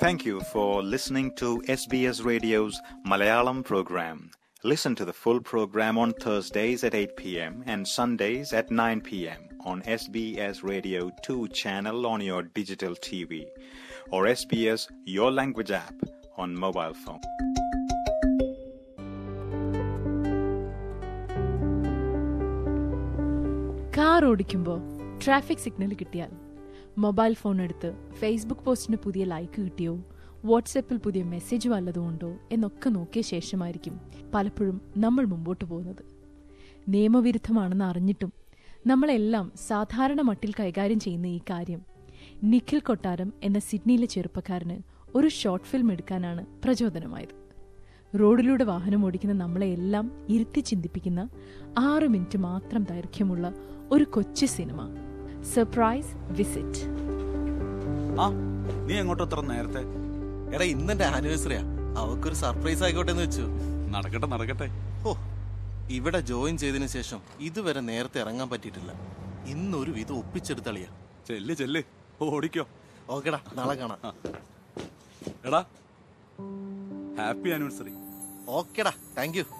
Thank you for listening to SBS Radio's Malayalam program. Listen to the full program on Thursdays at 8 p.m. and Sundays at 9 p.m. on SBS Radio 2 channel on your digital TV or SBS Your Language app on mobile phone. Car ഓടിക്കുമ്പോൾ traffic signal കിട്ടിയാൽ mobile phone എടുത്ത് Facebook പോസ്റ്റിന് പുതിയ like കിട്ടിയോ വാട്സപ്പിൽ പുതിയ message വല്ലതും ഉണ്ടോ എന്നൊക്കെ നോക്കിയ ശേഷമായിരിക്കും പലപ്പോഴും നമ്മൾ മുമ്പോട്ട് പോകുന്നത് നിയമവിരുദ്ധമാണെന്ന് അറിഞ്ഞിട്ടും നമ്മളെല്ലാം സാധാരണ മട്ടിൽ കൈകാര്യം ചെയ്യുന്ന ഈ കാര്യം നിഖിൽ കൊട്ടാരം എന്ന സിഡ്നിയിലെ ചെറുപ്പക്കാരന് ഒരു ഷോർട്ട് ഫിലിം എടുക്കാനാണ് പ്രചോദനമായത് റോഡിലൂടെ വാഹനം ഓടിക്കുന്ന നമ്മളെ എല്ലാം ഇരുത്തി ചിന്തിപ്പിക്കുന്ന ആറ് മിനിറ്റ് മാത്രം ദൈർഘ്യമുള്ള ഒരു കൊച്ചു സിനിമ സർപ്രൈസ് വിസിറ്റ് ആ നീ എങ്ങോട്ട് അത്ര നേരത്തെ എടാ ഇന്നെന്റെ ആനിവേഴ്സറിയാ അവക്കൊരു സർപ്രൈസ് ആയിക്കോട്ടെ എന്ന് വെച്ചു നടക്കട്ടെ നടക്കട്ടെ ഓ ഇവിടെ ജോയിൻ ചെയ്തതിനു ശേഷം ഇതുവരെ നേരത്തെ ഇറങ്ങാൻ പറ്റിയിട്ടില്ല ഇന്നൊരു വിധം ഒപ്പിച്ചെടുത്തളിയാ ചെല്ല് ചെല്ല് ഓടിക്കോ ഓക്കെടാ നാളെ കാണാം എടാ ഹാപ്പി ആനിവേഴ്സറി ഓക്കെടാ താങ്ക് യു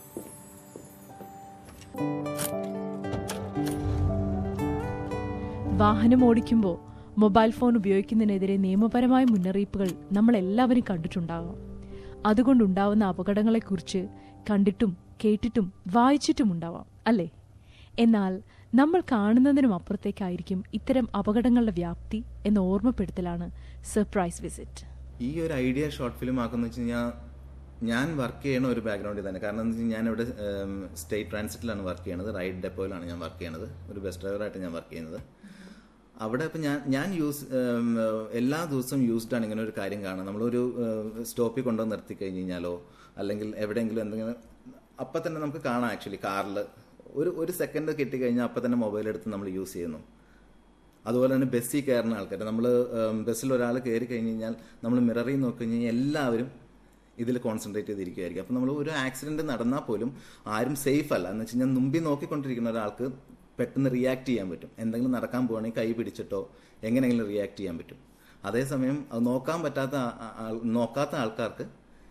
വാഹനം ഓടിക്കുമ്പോൾ മൊബൈൽ ഫോൺ ഉപയോഗിക്കുന്നതിനെതിരെ നിയമപരമായ മുന്നറിയിപ്പുകൾ നമ്മൾ എല്ലാവരും കണ്ടിട്ടുണ്ടാകാം അതുകൊണ്ടുണ്ടാവുന്ന അപകടങ്ങളെക്കുറിച്ച് കണ്ടിട്ടും കേട്ടിട്ടും വായിച്ചിട്ടും ഉണ്ടാവാം അല്ലേ എന്നാൽ നമ്മൾ കാണുന്നതിനും അപ്പുറത്തേക്കായിരിക്കും ഇത്തരം അപകടങ്ങളുടെ വ്യാപ്തി എന്ന ഓർമ്മപ്പെടുത്തലാണ് സർപ്രൈസ് വിസിറ്റ് ഈ ഒരു ഐഡിയ ഷോർട്ട് ഫിലിം ആക്കുന്ന വെച്ച് കഴിഞ്ഞാൽ ഞാൻ വർക്ക് ചെയ്യണ ഒരു ബാക്ക്ഗ്രൗണ്ടിൽ തന്നെ കാരണം എന്താ വെച്ചാൽ ഞാൻ ഇവിടെ സ്റ്റേറ്റ് ട്രാൻസിറ്റിലാണ് വർക്ക് ചെയ്യണത് റൈഡ് ഡെപ്പോയിലാണ് ഞാൻ വർക്ക് ചെയ്യണത് ഒരു ബസ് ഡ്രൈവറായിട്ട് ഞാൻ വർക്ക് ചെയ്യുന്നത് അവിടെ ഇപ്പം ഞാൻ ഞാൻ യൂസ് ഉം, എല്ലാ ദിവസവും യൂസ്ഡ് ആണ് ഇങ്ങനെ ഒരു കാര്യം കാണാം നമ്മളൊരു സ്റ്റോപ്പിൽ കൊണ്ടുവന്ന് നിർത്തി കഴിഞ്ഞ് കഴിഞ്ഞാലോ അല്ലെങ്കിൽ എവിടെയെങ്കിലും എന്തെങ്കിലും അപ്പം തന്നെ നമുക്ക് കാണാം ആക്ച്വലി കാറിൽ ഒരു ഒരു സെക്കൻഡ് കിട്ടിക്കഴിഞ്ഞാൽ അപ്പം തന്നെ മൊബൈൽ എടുത്ത് നമ്മൾ യൂസ് ചെയ്യുന്നു അതുപോലെ തന്നെ ബസ്സിൽ കയറുന്ന ആൾക്കാർ നമ്മൾ ബസ്സിൽ ഒരാൾ കയറി കഴിഞ്ഞ് കഴിഞ്ഞാൽ നമ്മൾ മിററിൽ നോക്കി കഴിഞ്ഞാൽ എല്ലാവരും ഇതിൽ കോൺസെൻട്രേറ്റ് ചെയ്തിരിക്കുമായിരിക്കും അപ്പം നമ്മൾ ഒരു ആക്സിഡന്റ് നടന്നാൽ പോലും ആരും സേഫ് അല്ല എന്ന് വെച്ച് കഴിഞ്ഞാൽ മുമ്പിൽ നോക്കിക്കൊണ്ടിരിക്കുന്ന ഒരാൾക്ക് പെട്ടെന്ന് റിയാക്ട് ചെയ്യാൻ പറ്റും എന്തെങ്കിലും നടക്കാൻ പോകണമെങ്കിൽ കൈ പിടിച്ചിട്ടോ എങ്ങനെയെങ്കിലും റിയാക്ട് ചെയ്യാൻ പറ്റും അതേസമയം അത് നോക്കാൻ പറ്റാത്ത ആ- ആൾ- നോക്കാത്ത ആൾക്കാർക്ക്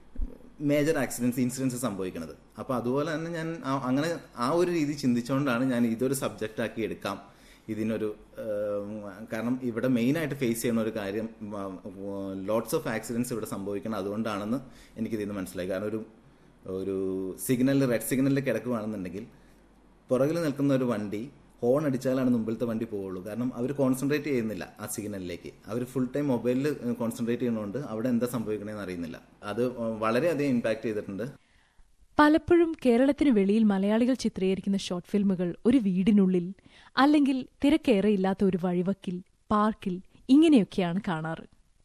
മേജർ ആക്സിഡൻസ് ഇൻസിഡൻസ് സംഭവിക്കുന്നത് അപ്പോൾ അതുപോലെ തന്നെ ഞാൻ ആ- അങ്ങനെ ആ ഒരു രീതി ചിന്തിച്ചുകൊണ്ടാണ് ഞാൻ ഇതൊരു സബ്ജക്റ്റ് ആക്കി എടുക്കാം ഇതിനൊരു ഏം, കാരണം ഇവിടെ മെയിനായിട്ട് ഫേസ് ചെയ്യുന്ന ഒരു കാര്യം ലോട്ട്സ് ഓഫ് ആക്സിഡൻസ് ഇവിടെ സംഭവിക്കണം അതുകൊണ്ടാണെന്ന് എനിക്കിതിൽ നിന്ന് മനസ്സിലായി കാരണം ഒരു ഒരു സിഗ്നലിൽ റെഡ് സിഗ്നലിൽ കിടക്കുകയാണെന്നുണ്ടെങ്കിൽ പുറകിൽ നിൽക്കുന്ന ഒരു വണ്ടി ഹോൺ അടിച്ചാലാണ് മുമ്പിലത്തെ വണ്ടി പോവുള്ളൂ കാരണം അവർ കോൺസെൻട്രേറ്റ് ചെയ്യുന്നില്ല ആ സിഗ്നലിലേക്ക് അവർ ഫുൾ ടൈം മൊബൈലിൽ കോൺസെൻട്രേറ്റ് ചെയ്യുന്നതുകൊണ്ട് അവിടെ എന്താ സംഭവിക്കണമെന്ന് അറിയുന്നില്ല അത് വളരെയധികം ഇമ്പാക്ട് ചെയ്തിട്ടുണ്ട് പലപ്പോഴും കേരളത്തിന് വെളിയിൽ മലയാളികൾ ചിത്രീകരിക്കുന്ന ഷോർട്ട് ഫിൽമുകൾ ഒരു വീടിനുള്ളിൽ അല്ലെങ്കിൽ തിരക്കേറെയില്ലാത്ത ഒരു വഴിവക്കിൽ പാർക്കിൽ ഇങ്ങനെയൊക്കെയാണ് കാണാറ്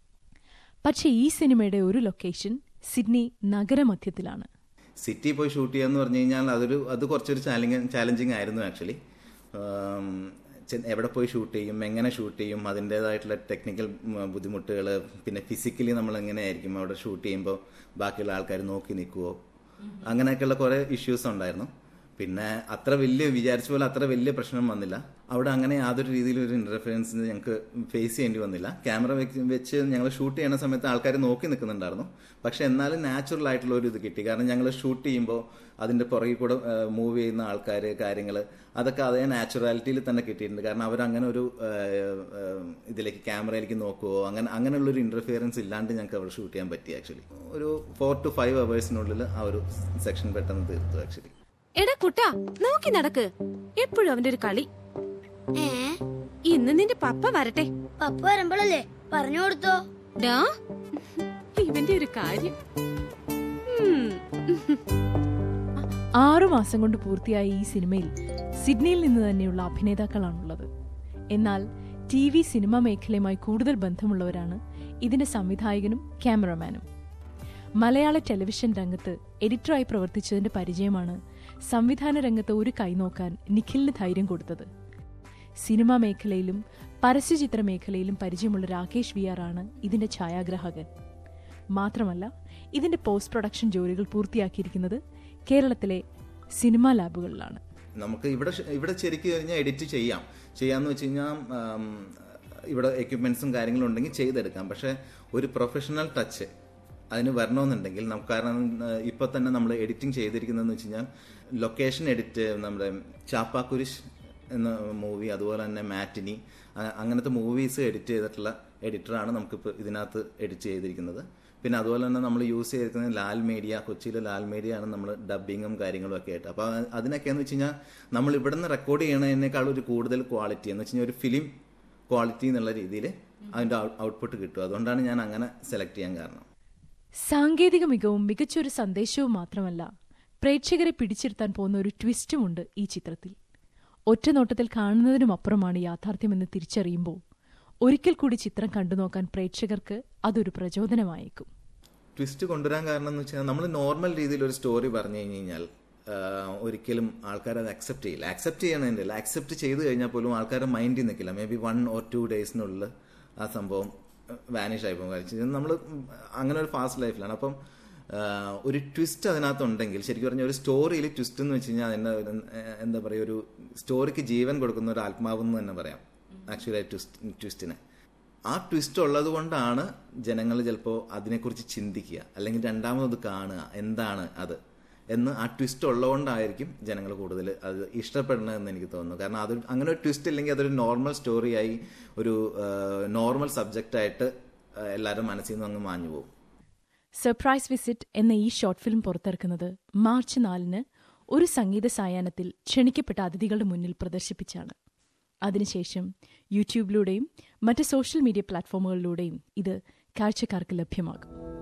പക്ഷേ ഈ സിനിമയുടെ ഒരു ലൊക്കേഷൻ സിഡ്നി നഗരമധ്യത്തിലാണ് സിറ്റി പോയി ഷൂട്ട് ചെയ്യാന്ന് പറഞ്ഞു കഴിഞ്ഞാൽ അതൊരു അത് കുറച്ചൊരു ചാലഞ്ചിങ് ചാലഞ്ചിങ് ആയിരുന്നു ആക്ച്വലി എവിടെ പോയി ഷൂട്ട് ചെയ്യും എങ്ങനെ ഷൂട്ട് ചെയ്യും അതിൻ്റെതായിട്ടുള്ള ടെക്നിക്കൽ ബുദ്ധിമുട്ടുകൾ പിന്നെ ഫിസിക്കലി നമ്മൾ എങ്ങനെയായിരിക്കും അവിടെ ഷൂട്ട് ചെയ്യുമ്പോൾ ബാക്കിയുള്ള ആൾക്കാർ നോക്കി നിൽക്കുവോ അങ്ങനെയൊക്കെയുള്ള കുറേ ഇഷ്യൂസ് ഉണ്ടായിരുന്നു പിന്നെ അത്ര വലിയ വിചാരിച്ച പോലെ അത്ര വലിയ പ്രശ്നം വന്നില്ല അവിടെ അങ്ങനെ യാതൊരു രീതിയിലും ഒരു ഇന്റർഫിയറൻസ് ഞങ്ങൾക്ക് ഫേസ് ചെയ്യേണ്ടി വന്നില്ല ക്യാമറ വെച്ച് ഞങ്ങൾ ഷൂട്ട് ചെയ്യുന്ന സമയത്ത് ആൾക്കാർ നോക്കി നിൽക്കുന്നുണ്ടായിരുന്നു പക്ഷെ എന്നാലും നാച്ചുറൽ ആയിട്ടുള്ള ഒരു ഇത് കിട്ടി കാരണം ഞങ്ങൾ ഷൂട്ട് ചെയ്യുമ്പോൾ അതിന്റെ പുറകിൽ കൂടെ മൂവ് ചെയ്യുന്ന ആൾക്കാർ കാര്യങ്ങൾ അതൊക്കെ അതേ നാച്ചുറാലിറ്റിയിൽ തന്നെ കിട്ടിയിട്ടുണ്ട് കാരണം അവരങ്ങനെ ഒരു ആ, ആ, ഇതിലേക്ക് ക്യാമറയിലേക്ക് നോക്കുവോ അങ്ങനെ അങ്ങനെയുള്ള ഒരു ഇന്റർഫിയറൻസ് ഇല്ലാണ്ട് ഞങ്ങൾക്ക് അവിടെ ഷൂട്ട് ചെയ്യാൻ പറ്റി ആക്ച്വലി ഒരു ഫോർ ടു ഫൈവ് അവേഴ്സിനുള്ളിൽ ആ ഒരു സെക്ഷൻ പെട്ടെന്ന് തീർത്തു ആക്ച്വലി എടാ കുട്ടാ നോക്കി നടക്ക് എപ്പോഴും അവന്റെ ഒരു കളി ഏ ഇന്ന് നിന്റെ പപ്പ വരട്ടെ പപ്പ വരുമ്പോഴല്ലേ പറഞ്ഞു കൊടുത്തോ ഡാ ഇവന്റെ ഒരു കാര്യം ഉം. ആറു മാസം കൊണ്ട് പൂർത്തിയായ ഈ സിനിമയിൽ സിഡ്നിയിൽ നിന്ന് തന്നെയുള്ള അഭിനേതാക്കളാണുള്ളത് എന്നാൽ ടി വി സിനിമാ മേഖലയുമായി കൂടുതൽ ബന്ധമുള്ളവരാണ് ഇതിന്റെ സംവിധായകനും ക്യാമറമാനും മലയാള ടെലിവിഷൻ രംഗത്ത് എഡിറ്ററായി പ്രവർത്തിച്ചതിന്റെ പരിചയമാണ് സംവിധാന രംഗത്ത് ഒരു കൈനോക്കാൻ നിഖിലിന് ധൈര്യം കൊടുത്തത് സിനിമാ മേഖലയിലും പരസ്യചിത്ര മേഖലയിലും പരിചയമുള്ള രാകേഷ് വി ആർ ആണ് ഇതിന്റെ ഛായാഗ്രാഹകൻ മാത്രമല്ല ഇതിന്റെ പോസ്റ്റ് പ്രൊഡക്ഷൻ ജോലികൾ പൂർത്തിയാക്കിയിരിക്കുന്നത് കേരളത്തിലെ സിനിമാ ലാബുകളിലാണ് നമുക്ക് ഇവിടെ ഷ- ഇവിടെ ശരിക്കും കഴിഞ്ഞാൽ എഡിറ്റ് ചെയ്യാം ചെയ്യാന്ന് വെച്ച് കഴിഞ്ഞാൽ ഇവിടെ എക്യുപ്മെന്റ്സും കാര്യങ്ങളും ഉണ്ടെങ്കിൽ ചെയ്തെടുക്കാം പക്ഷെ ഒരു പ്രൊഫഷണൽ ടച്ച് അതിന് വരണമെന്നുണ്ടെങ്കിൽ നമുക്ക് കാരണം ഏഹ്, ഇപ്പൊ തന്നെ നമ്മൾ എഡിറ്റിംഗ് ചെയ്തിരിക്കുന്നതെന്ന് വെച്ച് കഴിഞ്ഞാൽ ലൊക്കേഷൻ എഡിറ്റ് നമ്മുടെ ചാപ്പാക്കുരിശ് എന്ന മൂവി അതുപോലെ തന്നെ മാറ്റിനി അ- അങ്ങനത്തെ മൂവീസ് എഡിറ്റ് ചെയ്തിട്ടുള്ള എഡിറ്ററാണ് നമുക്കിപ്പോൾ ഇതിനകത്ത് എഡിറ്റ് ചെയ്തിരിക്കുന്നത് പിന്നെ അതുപോലെ തന്നെ നമ്മൾ യൂസ് ചെയ്തിരിക്കുന്നത് ലാൽ മീഡിയ കൊച്ചിയിലെ ലാൽ മീഡിയ ആണ് നമ്മൾ ഡബിങ്ങും കാര്യങ്ങളും ഒക്കെ ആയിട്ട് അപ്പോൾ അതിനൊക്കെയെന്ന് വെച്ച് കഴിഞ്ഞാൽ നമ്മൾ ഇവിടെ നിന്ന് റെക്കോർഡ് ചെയ്യണതിനേക്കാൾ ഒരു കൂടുതൽ ക്വാളിറ്റി എന്ന് വെച്ച് കഴിഞ്ഞാൽ ഒരു ഫിലിം ക്വാളിറ്റി എന്നുള്ള രീതിയിൽ അതിൻ്റെ ഔട്ട്പുട്ട് കിട്ടും അതുകൊണ്ടാണ് ഞാൻ അങ്ങനെ സെലക്ട് ചെയ്യാൻ കാരണം സാങ്കേതിക മികവും മികച്ചൊരു സന്ദേശവും മാത്രമല്ല പ്രേക്ഷകരെ പിടിച്ചിരുത്താൻ പോകുന്ന ഒരു ട്വിസ്റ്റുമുണ്ട് ഈ ചിത്രത്തിൽ ഒറ്റനോട്ടത്തിൽ കാണുന്നതിനുമപ്പുറമാണ് യാഥാർത്ഥ്യമെന്ന് തിരിച്ചറിയുമ്പോൾ ഒരിക്കൽ കൂടി ചിത്രം കണ്ടുനോക്കാൻ പ്രേക്ഷകർക്ക് അതൊരു പ്രചോദനമായേക്കും ട്വിസ്റ്റ് കൊണ്ടുവരാൻ കാരണം എന്ന് വെച്ചാൽ നമ്മൾ നോർമൽ രീതിയിൽ ഒരു സ്റ്റോറി പറഞ്ഞു കഴിഞ്ഞ് കഴിഞ്ഞാൽ ആഹ്, ഒരിക്കലും ആൾക്കാർ അത് അക്സെപ്റ്റ് ചെയ്യില്ല അക്സെപ്റ്റ് ചെയ്യണതിൻ്റെ അല്ല അക്സെപ്റ്റ് ചെയ്ത് കഴിഞ്ഞാൽ പോലും ആൾക്കാരുടെ മൈൻഡിൽ നിൽക്കില്ല maybe one or two ഡേയ്സിനുള്ളിൽ ആ സംഭവം വാനിഷ് ആയി പോകും കാര്യം നമ്മൾ അങ്ങനെ ഒരു ഫാസ്റ്റ് ലൈഫിലാണ് അപ്പം ആഹ്, ഒരു ട്വിസ്റ്റ് അതിനകത്തുണ്ടെങ്കിൽ ശരിക്കും പറഞ്ഞാൽ ഒരു സ്റ്റോറിയിൽ ട്വിസ്റ്റ് എന്ന് വെച്ച് കഴിഞ്ഞാൽ അതിൻ്റെ ഒരു, ഏഹ്, എന്താ പറയുക ഒരു സ്റ്റോറിക്ക് ജീവൻ കൊടുക്കുന്ന ഒരു ആത്മാവെന്ന് തന്നെ പറയാം ആക്ച്വലി ട്വിസ്റ്റ് ട്വിസ്റ്റിനെ ആ ട്വിസ്റ്റ് ഉള്ളത് കൊണ്ടാണ് ജനങ്ങൾ ചിലപ്പോൾ അതിനെക്കുറിച്ച് ചിന്തിക്കുക അല്ലെങ്കിൽ രണ്ടാമത് കാണുക എന്താണ് അത് എന്ന് ആ ട്വിസ്റ്റ് ഉള്ളതുകൊണ്ടായിരിക്കും ജനങ്ങൾ കൂടുതൽ അത് ഇഷ്ടപ്പെടണമെന്ന് എനിക്ക് തോന്നുന്നു കാരണം അത് അങ്ങനെ ഒരു ട്വിസ്റ്റ് ഇല്ലെങ്കിൽ അതൊരു നോർമൽ സ്റ്റോറിയായി ഒരു നോർമൽ സബ്ജക്റ്റായിട്ട് എല്ലാവരും മനസ്സിൽ നിന്ന് അങ്ങ് മാഞ്ഞു പോകും സർപ്രൈസ് വിസിറ്റ് എന്ന ഈ ഷോർട്ട് ഫിലിം പുറത്തിറക്കുന്നത് മാർച്ച് നാലിന് ഒരു സംഗീത സായാഹ്നത്തിൽ ക്ഷണിക്കപ്പെട്ട അതിഥികളുടെ മുന്നിൽ പ്രദർശിപ്പിച്ചാണ് അതിനുശേഷം യൂട്യൂബിലൂടെയും മറ്റ് സോഷ്യൽ മീഡിയ പ്ലാറ്റ്ഫോമുകളിലൂടെയും ഇത് കാഴ്ചക്കാർക്ക് ലഭ്യമാകും